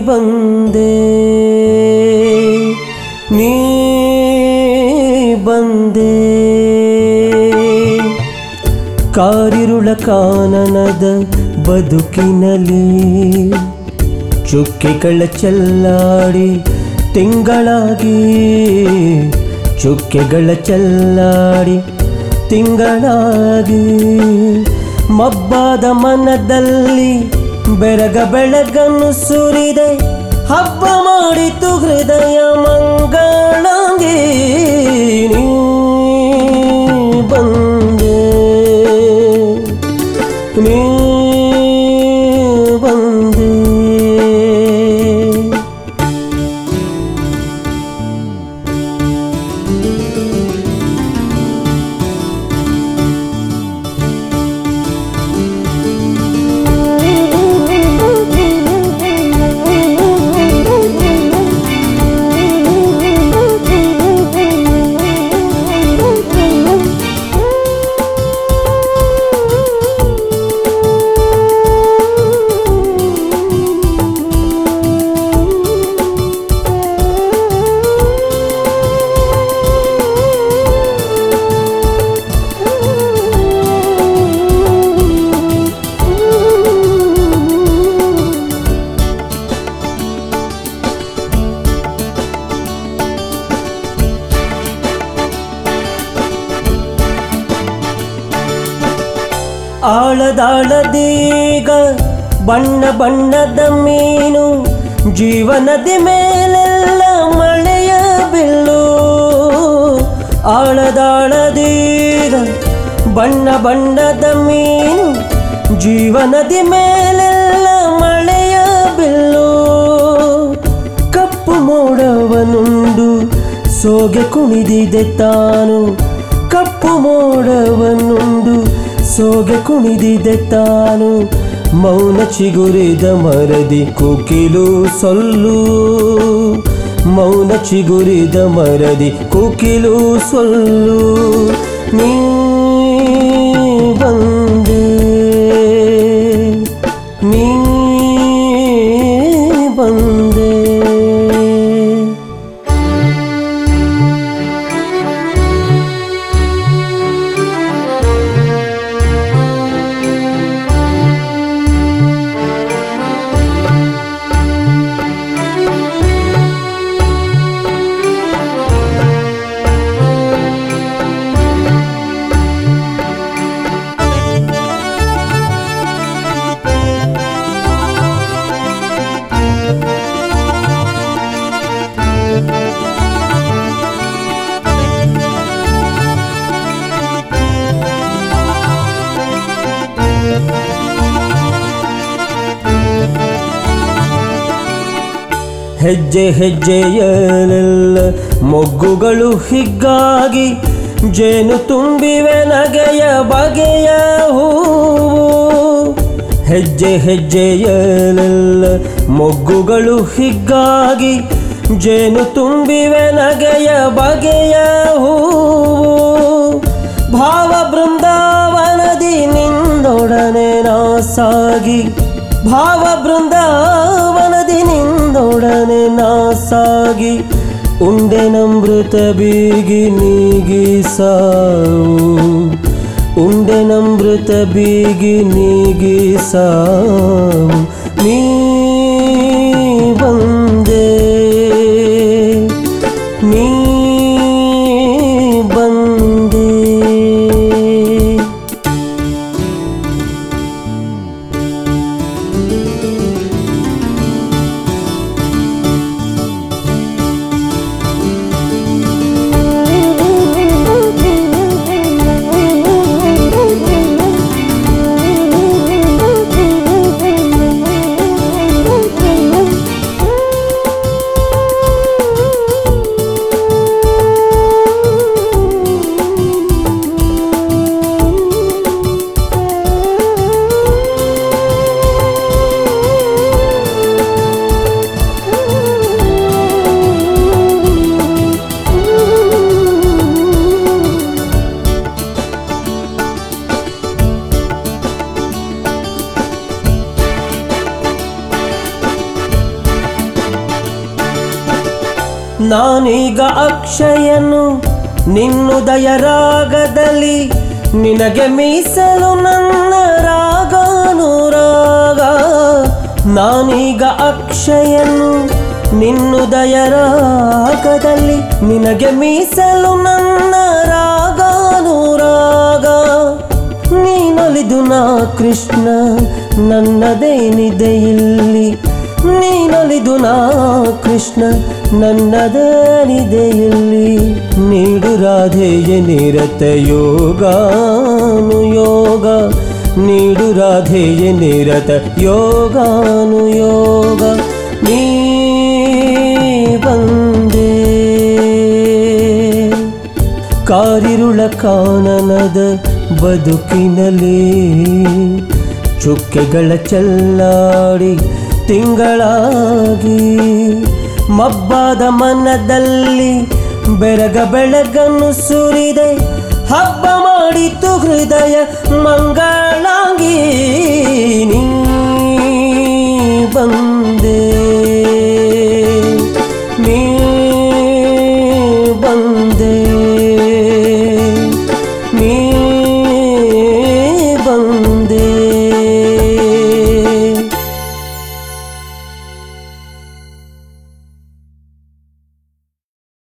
ಬಂದೆ ನೀ ಬಂದೆ ಕಾರಿರುಳ ಕಾನನದ ಬದುಕಿನಲ್ಲಿ ಚುಕ್ಕೆಗಳ ಚೆಲ್ಲಾಡಿ ತಿಂಗಳಾಗಿ ಚುಕ್ಕೆಗಳ ಚೆಲ್ಲಾಡಿ ತಿಂಗಳಾಗಿ ಮಬ್ಬಾದ ಮನದಲ್ಲಿ ಬೆರಗ ಬೆಳಗನ್ನು ಸುರಿದೆ ಹಬ್ಬ ಮಾಡಿತು ಹೃದಯ ಮಂಗಳಾಂಗಿ ನೀ ಬಂದೆ ನೀ ಬಂದೆ ಆಳದಾಳದೀಗ ಬಣ್ಣ ಬಣ್ಣದ ಮೀನು ಜೀವನದಿ ಮೇಲೆಲ್ಲ ಮಳೆಯ ಬಿಲ್ಲು ಆಳದಾಳದೀಗ ಬಣ್ಣ ಬಣ್ಣದ ಮೀನು ಜೀವನದಿ ಮೇಲೆಲ್ಲ ಮಳೆಯ ಬಿಲ್ಲು ಕಪ್ಪು ಮೋಡವನುಂಡು ಸೋಗೆ ಕುಣಿದಿದೆ ತಾನು ಕಪ್ಪು ಮೋಡವನುಂಡು ಸೋಗೆ ಕುಣಿದಿದೆ ತಾನು ಮೌನ ಚಿಗುರಿದ ಮರದಿ ಕುಕಿಲು ಸೊಲ್ಲು ಮೌನ ಚಿಗುರಿದ ಮರದಿ ಕುಕಿಲು ಸೊಲ್ಲು ನೀ ಬಂದೆ ನೀ ಬಂದೆ ಹೆಜ್ಜೆ ಹೆಜ್ಜೆಯಲ್ಲೆಲ್ಲ ಮೊಗ್ಗುಗಳು ಹಿಗ್ಗಾಗಿ ಜೇನು ತುಂಬಿವೆ ನಗೆಯ ಬಗೆಯ ಹೂವು ಹೆಜ್ಜೆ ಹೆಜ್ಜೆಯಲ್ಲೆಲ್ಲ ಮೊಗ್ಗುಗಳು ಹಿಗ್ಗಾಗಿ ಜೇನು ತುಂಬಿವೆ ನಗೆಯ ಬಗೆಯ ಹೂವು ಭಾವ ಬೃಂದಾವನದಿ ನಿಂದೊಡನೆ ನಾ ಸಾಗಿ ಭಾವ ಬೃಂದಾವನದಿ ನಿಂದೊಡನೆ ನಾ ಸಾಗಿ ಉಂಡೆನಮೃತ ಬೀಗಿ ನೀಗಿ ಸಾವು ಉಂಡೆನಮೃತ ಬೀಗಿ ನೀಗಿ ಸಾವು ನೀ ಬಂದೆ ನೀ ಬಂದೆ Thank you. ನಾನೀಗ ಅಕ್ಷಯನು ನಿನ್ನುದಯ ರಾಗದಲ್ಲಿ ನಿನಗೆ ಮೀಸಲು ನನ್ನ ರಾಗಾನುರಾಗ ನಾನೀಗ ಅಕ್ಷಯನು ನಿನ್ನುದಯ ರಾಗದಲ್ಲಿ ನಿನಗೆ ಮೀಸಲು ನನ್ನ ರಾಗಾನುರಾಗ ನೀನೊಲಿದು ನಾ ಕೃಷ್ಣ ನನ್ನದೇನಿದೆ ಇಲ್ಲಿ ನೀನೊಲಿದು ನಾ ಕೃಷ್ಣ ನನ್ನದೇನಿದೆ ಇಲ್ಲಿ ನೀಡು ರಾಧೆಯ ನಿರತ ಯೋಗಾನು ಯೋಗ ನೀಡು ರಾಧೆಯ ನಿರತ ಯೋಗಾನು ಯೋಗ ನೀ ಬಂದೇ ಕಾರಿರುಳ ಕಾನನದ ಬದುಕಿನಲ್ಲಿ ಚುಕ್ಕೆಗಳ ಚೆಲ್ಲಾಡಿ ತಿಂಗಳಾಗಿ ಮಬ್ಬಾದ ಮನದಲ್ಲಿ ಬೆರಗ ಬೆಳಗನ್ನು ಸುರಿದೆ ಹಬ್ಬ ಮಾಡಿತು ಹೃದಯ ಮಂಗಳಾಗಿ ನೀ